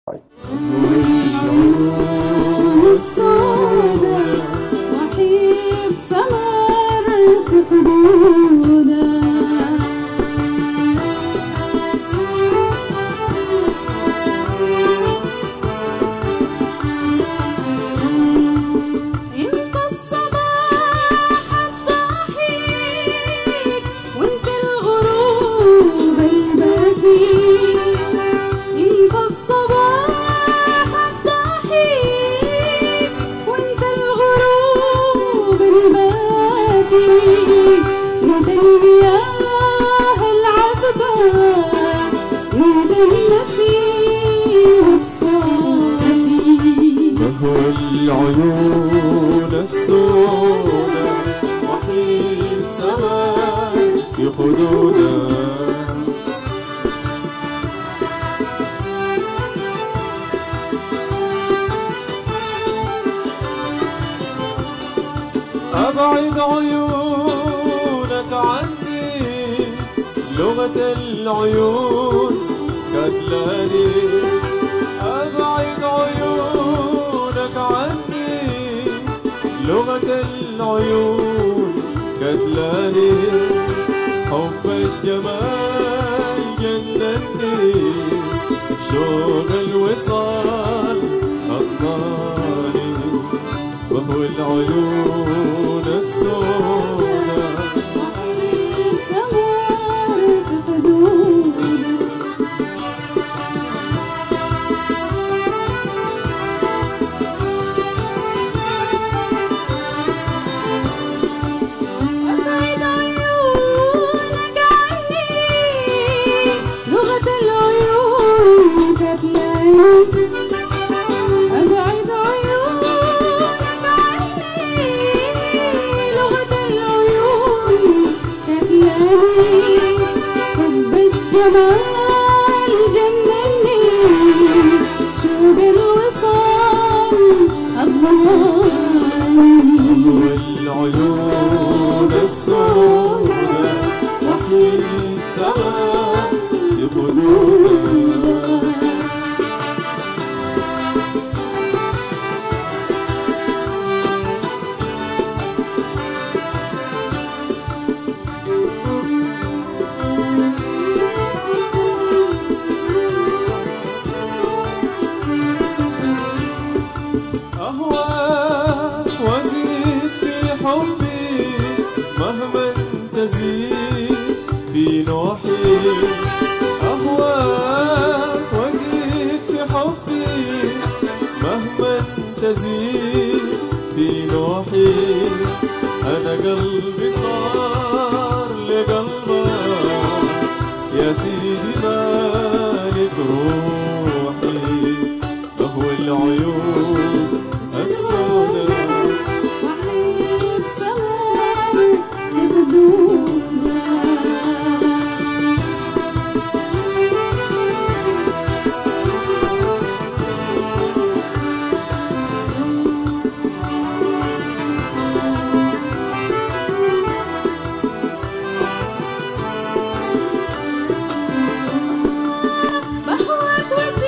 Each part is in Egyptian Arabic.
السوداء وحيد سمر في خدودها انت الصباح الضحيك وانت الغروب البكي انت الصباح الضحيك وانت الغروب الباكي انت المياه العذبة انت النسيم الصافي وهو العيون السوداء وحيد سماء في خدودها أبعد عيونك عني لغة العيون كتلاني أبعد عيونك عني لغة العيون كتلاني حب الجمال جنني شوق الوصال أطلاني وهو العيون السوداء وحيد سمر في خدودها أبعد عيونك عني لغة العيون كتلاني أبعد عيونك عني لغة العيون كتلاني حب الجمال جنني شوق الوصال أضماني والعيون السوداء وحيد سماء في خدودها أهواك وزيد في حبي مهما تزيد في نوحي أهواك وزيد في حبي مهما تزيد في نوحي أنا قلبي صار لقلبك يا سيدي مالك روحي فهو العيون السوداء وحيد سمر في خدودها بهواك وزيد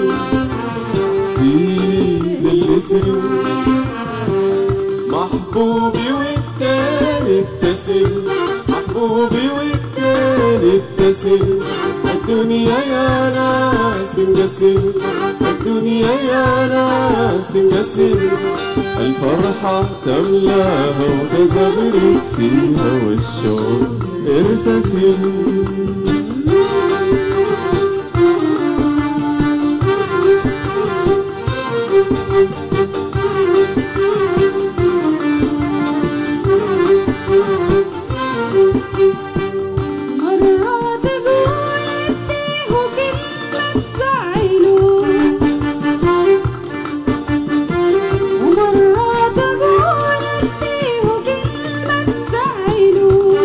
سيد الاسم محبوبي والتاني ابتسم محبوبي والتاني ابتسم الدنيا يا ناس تنقسم الدنيا يا ناس تنقسم الفرحة تملاها وتزغرد فيها والشوق ارتسم مرة تقول اديه كلمة تزعله ومرة تقول اديه كلمة تزعله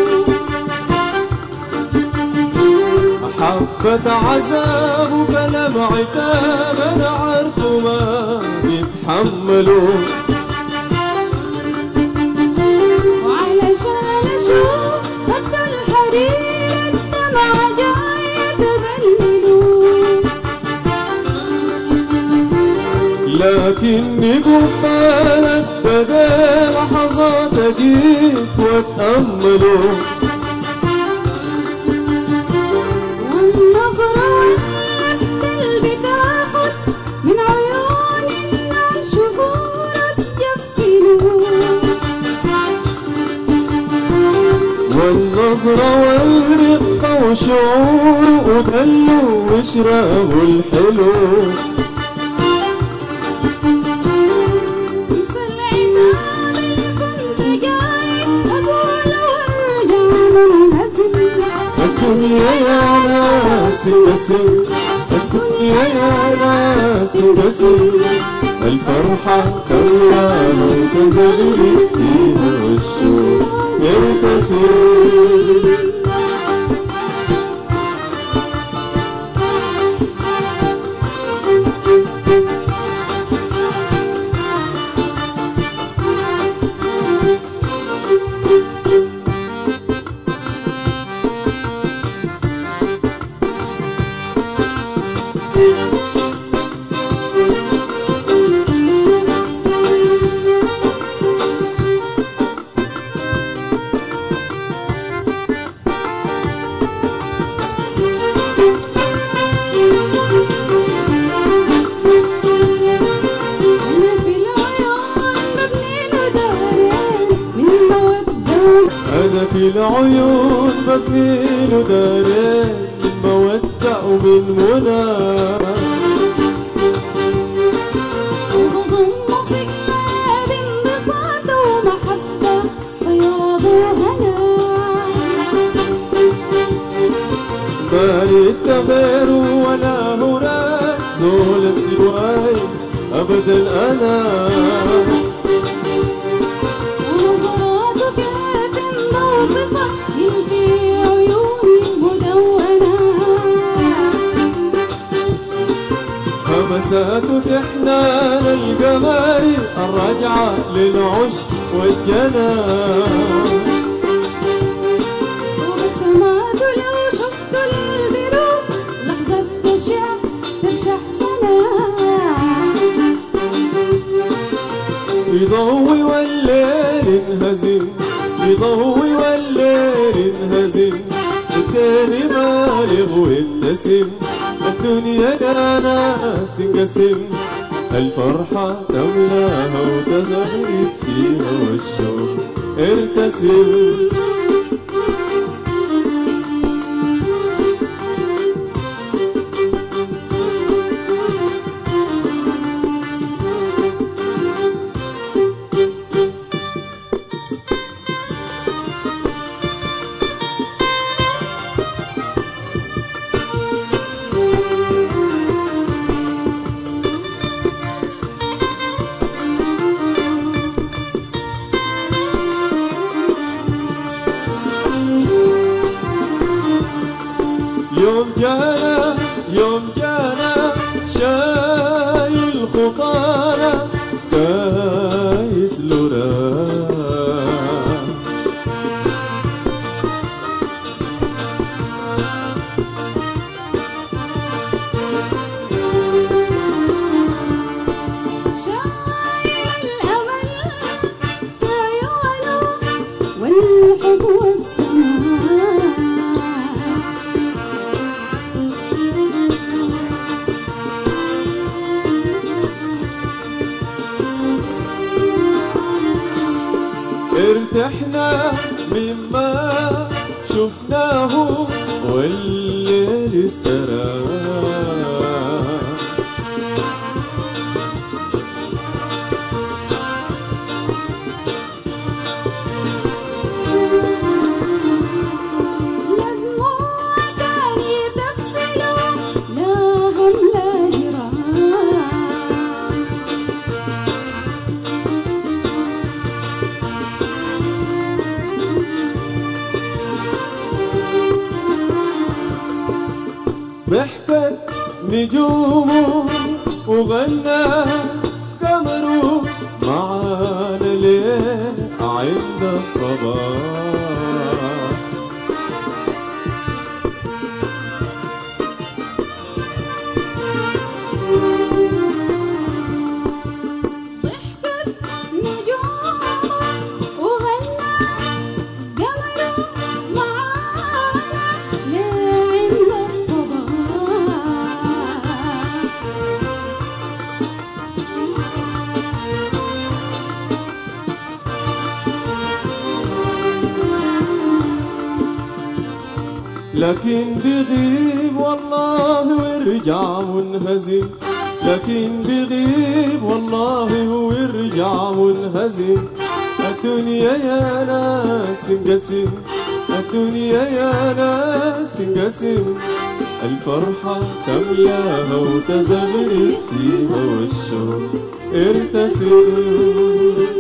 حبة عذاب وكلام عتاب انا عارفه ما بيتحملوا وعلشان اشوف خد الحرير الدمع جاي تبلله لكني قبال ابتدى لحظات اقيف واتأمله والنظرة واللفت اللي بتاخد من عيون النار شهورة تجفله والنظرة والرقة وشعور ودلو وشرابه الحلو انسى العتاب اللي كنت جاي اقوله وارجع منهزم الدنيا يا ناس تنقسم الدنيا يا ناس تنقسم الفرحة كمان وتزغرد فيها والشوق يرتسم انا في العيون مبني له دارين من مودة أنا في العيون ببني له دارين من مودة ومن منى وبضم في قلبي انبساط ومحبة فياض وهنا بارد غير ولا هناك زول سواي أبدا أنا ونظراته كيف نوصفها في عيوني مدونة همسات تحنان القمر الرجعة للعش والجنان وبسماته لو شفت البروق لحظة تشع ترشح سنة يضوي والليل انهزم يضوي والليل انهزم الدين بالغ وابتسم الدنيا يا ناس تنقسم الفرحة تملاها وتزغرد فيها والشوق ارتسم ارتحنا مما شفناه والليل استراح لا دموع تاني تغسله لا هم لا جراح ضحكت نجومه وغنى قمره معانا ليه عند الصباح ضحكت نجومه وغنى قمره معانا لعند الصباح لكن بغيب والله ويرجع منهزم لكن بغيب والله ويرجع منهزم الدنيا يا ناس تنقسم الدنيا يا ناس تنقسم الفرحة تملاها وتزغرد فيها والشوق ارتسم